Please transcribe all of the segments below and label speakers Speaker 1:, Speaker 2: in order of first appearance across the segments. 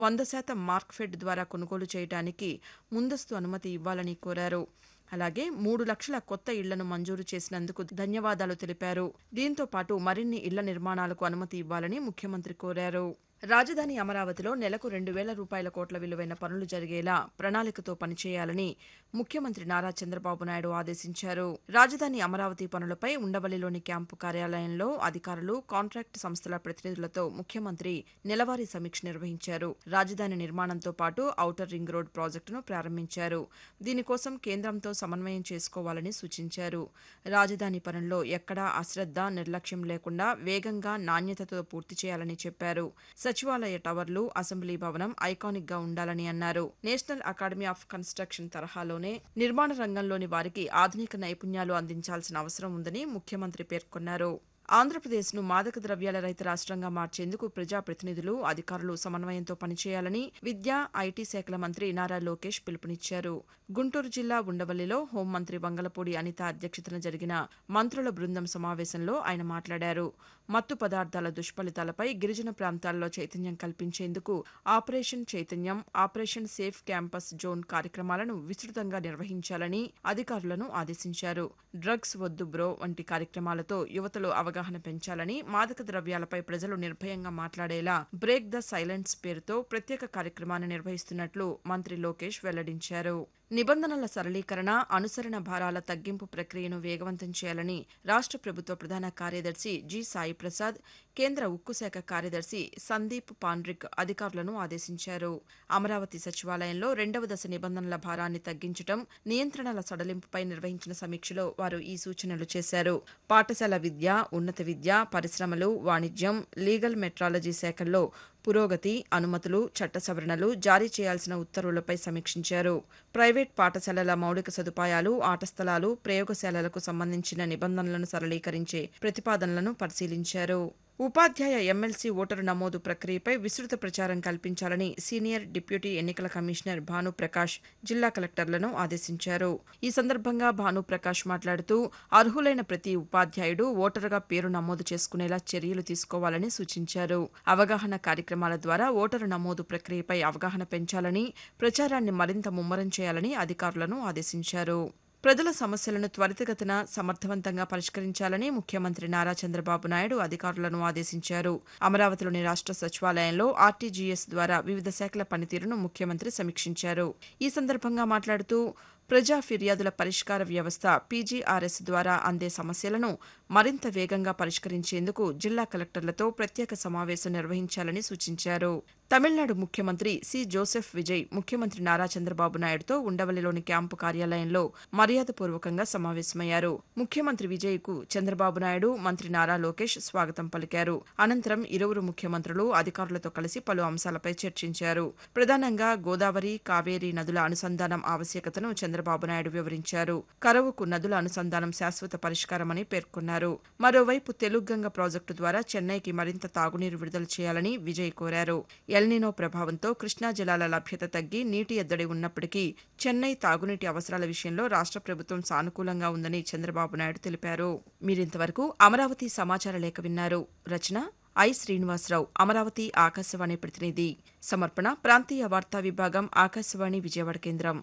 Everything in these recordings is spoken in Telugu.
Speaker 1: వంద శాతం మార్క్ఫెడ్ ద్వారా కొనుగోలు చేయడానికి ముందస్తు అనుమతి ఇవ్వాలని కోరారు అలాగే మూడు లక్షల కొత్త ఇళ్లను మంజూరు చేసినందుకు ధన్యవాదాలు తెలిపారు దీంతో పాటు మరిన్ని ఇళ్ల నిర్మాణాలకు అనుమతి ఇవ్వాలని ముఖ్యమంత్రి కోరారు రాజధాని అమరావతిలో నెలకు రెండు వేల రూపాయల కోట్ల విలువైన పనులు జరిగేలా ప్రణాళికతో పనిచేయాలని ముఖ్యమంత్రి నారా చంద్రబాబు నాయుడు ఆదేశించారు రాజధాని అమరావతి పనులపై ఉండవల్లిలోని క్యాంపు కార్యాలయంలో అధికారులు కాంట్రాక్ట్ సంస్థల ప్రతినిధులతో ముఖ్యమంత్రి నెలవారీ సమీక్ష నిర్వహించారు రాజధాని నిర్మాణంతో పాటు ఔటర్ రింగ్ రోడ్ ప్రాజెక్టును ప్రారంభించారు దీనికోసం కేంద్రంతో సమన్వయం చేసుకోవాలని సూచించారు రాజధాని పనుల్లో ఎక్కడా అశ్రద్ధ నిర్లక్ష్యం లేకుండా వేగంగా నాణ్యతతో పూర్తి చేయాలని చెప్పారు సచివాలయ టవర్లు అసెంబ్లీ భవనం ఐకానిక్ గా ఉండాలని అన్నారు నేషనల్ అకాడమీ ఆఫ్ కన్స్ట్రక్షన్ తరహాలోనే నిర్మాణ రంగంలోని వారికి ఆధునిక నైపుణ్యాలు అందించాల్సిన అవసరం ఉందని ముఖ్యమంత్రి పేర్కొన్నారు ఆంధ్రప్రదేశ్ను మాదక ద్రవ్యాల రహిత రాష్ట్రంగా మార్చేందుకు ప్రజాప్రతినిధులు అధికారులు సమన్వయంతో పనిచేయాలని విద్యా ఐటీ శాఖల మంత్రి నారా లోకేష్ పిలుపునిచ్చారు గుంటూరు జిల్లా ఉండవల్లిలో హోంమంత్రి వంగలపూడి అనిత అధ్యక్షతన జరిగిన మంత్రుల బృందం సమావేశంలో ఆయన మాట్లాడారు మత్తు పదార్థాల దుష్ఫలితాలపై గిరిజన ప్రాంతాల్లో చైతన్యం కల్పించేందుకు ఆపరేషన్ చైతన్యం ఆపరేషన్ సేఫ్ క్యాంపస్ జోన్ కార్యక్రమాలను విస్తృతంగా నిర్వహించాలని అధికారులను ఆదేశించారు డ్రగ్స్ వద్దు బ్రో వంటి కార్యక్రమాలతో యువతలో అవగాహన పెంచాలని మాదక ద్రవ్యాలపై ప్రజలు నిర్భయంగా మాట్లాడేలా బ్రేక్ ద సైలెన్స్ పేరుతో ప్రత్యేక కార్యక్రమాన్ని నిర్వహిస్తున్నట్లు మంత్రి లోకేష్ వెల్లడించారు నిబంధనల సరళీకరణ అనుసరణ భారాల తగ్గింపు ప్రక్రియను వేగవంతం చేయాలని రాష్ట్ర ప్రభుత్వ ప్రధాన కార్యదర్శి జి సాయి ప్రసాద్ కేంద్ర ఉక్కు శాఖ కార్యదర్శి సందీప్ పాండ్రిక్ అధికారులను ఆదేశించారు అమరావతి సచివాలయంలో రెండవ దశ నిబంధనల భారాన్ని తగ్గించడం నియంత్రణల సడలింపుపై నిర్వహించిన సమీక్షలో వారు ఈ సూచనలు చేశారు పాఠశాల విద్య ఉన్నత విద్య పరిశ్రమలు వాణిజ్యం లీగల్ మెట్రాలజీ శాఖల్లో పురోగతి అనుమతులు చట్ట సవరణలు జారీ చేయాల్సిన ఉత్తర్వులపై సమీక్షించారు ప్రైవేట్ పాఠశాలల మౌలిక సదుపాయాలు ఆట స్థలాలు ప్రయోగశాలలకు సంబంధించిన నిబంధనలను సరళీకరించే ప్రతిపాదనలను పరిశీలించారు ఉపాధ్యాయ ఎమ్మెల్సీ ఓటరు నమోదు ప్రక్రియపై విస్తృత ప్రచారం కల్పించాలని సీనియర్ డిప్యూటీ ఎన్నికల కమిషనర్ భానుప్రకాష్ జిల్లా కలెక్టర్లను ఆదేశించారు ఈ సందర్భంగా భానుప్రకాష్ మాట్లాడుతూ అర్హులైన ప్రతి ఉపాధ్యాయుడు ఓటరుగా పేరు నమోదు చేసుకునేలా చర్యలు తీసుకోవాలని సూచించారు అవగాహన కార్యక్రమాల ద్వారా ఓటరు నమోదు ప్రక్రియపై అవగాహన పెంచాలని ప్రచారాన్ని మరింత ముమ్మరం చేయాలని అధికారులను ఆదేశించారు ప్రజల సమస్యలను త్వరితగతిన సమర్థవంతంగా పరిష్కరించాలని ముఖ్యమంత్రి నారా చంద్రబాబు నాయుడు అధికారులను ఆదేశించారు అమరావతిలోని రాష్ట్ర సచివాలయంలో ఆర్టీజీఎస్ ద్వారా వివిధ శాఖల పనితీరును ముఖ్యమంత్రి సమీక్షించారు ఈ సందర్భంగా మాట్లాడుతూ ప్రజా ఫిర్యాదుల పరిష్కార వ్యవస్థ పీజీఆర్ఎస్ ద్వారా అందే సమస్యలను మరింత వేగంగా పరిష్కరించేందుకు జిల్లా కలెక్టర్లతో ప్రత్యేక సమావేశం నిర్వహించాలని సూచించారు తమిళనాడు ముఖ్యమంత్రి సి జోసెఫ్ విజయ్ ముఖ్యమంత్రి నారా చంద్రబాబు నాయుడుతో ఉండవల్లిలోని క్యాంపు కార్యాలయంలో మర్యాదపూర్వకంగా సమావేశమయ్యారు ముఖ్యమంత్రి విజయ్కు చంద్రబాబు నాయుడు మంత్రి నారా లోకేష్ స్వాగతం పలికారు అనంతరం ఇరువురు ముఖ్యమంత్రులు అధికారులతో కలిసి పలు అంశాలపై చర్చించారు ప్రధానంగా గోదావరి కావేరీ నదుల అనుసంధానం ఆవశ్యకతను చంద్రబాబు నాయుడు వివరించారు కరవుకు నదుల అనుసంధానం శాశ్వత పరిష్కారమని పేర్కొన్నారు మరోవైపు తెలుగంగ ప్రాజెక్టు ద్వారా చెన్నైకి మరింత తాగునీరు విడుదల చేయాలని విజయ్ కోరారు ఎల్నినో ప్రభావంతో కృష్ణా జలాల లభ్యత తగ్గి నీటి ఎద్దడి ఉన్నప్పటికీ చెన్నై తాగునీటి అవసరాల విషయంలో రాష్ట్ర ప్రభుత్వం సానుకూలంగా ఉందని చంద్రబాబు నాయుడు తెలిపారు మీరింతవరకు అమరావతి సమాచార లేఖ విన్నారు రచన ఐ శ్రీనివాసరావు అమరావతి ఆకాశవాణి ప్రతినిధి సమర్పణ ప్రాంతీయ వార్తా విభాగం ఆకాశవాణి విజయవాడ కేంద్రం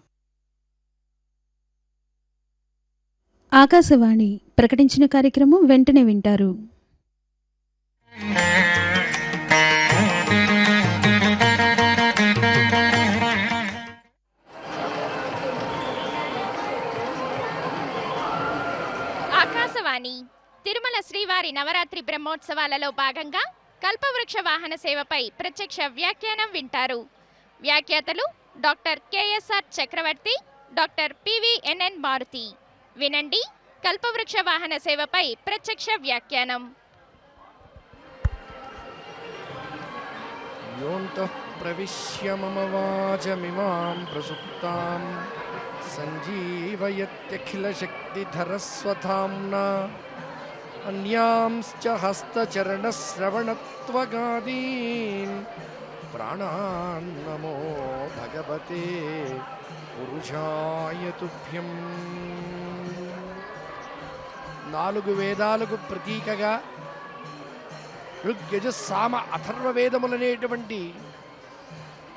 Speaker 2: ఆకాశవాణి ప్రకటించిన కార్యక్రమం వెంటనే వింటారు
Speaker 3: ఆకాశవాణి తిరుమల శ్రీవారి నవరాత్రి బ్రహ్మోత్సవాలలో భాగంగా కల్పవృక్ష వాహన సేవపై ప్రత్యక్ష వ్యాఖ్యానం వింటారు వ్యాఖ్యాతలు doctor KSR Chakravarthy doctor PVNN Maruthi వినండి కల్పవృక్ష వాహన సేవపై ప్రత్యక్ష వ్యాఖ్యానం
Speaker 4: योऽन्तः प्रविश्य मम वाचमिमां प्रसुप्तां सञ्जीवयत्यखिलशक्तिधरस्वधाम्ना अन्यांश्च हस्तचरणश्रवणत्वगादीन् प्राणान्नमो भगवते పురుషాయ తుభ్యం నాలుగు వేదాలకు ప్రతీకగా ఋగ్యజ సామ అథర్వ వేదములనేటువంటి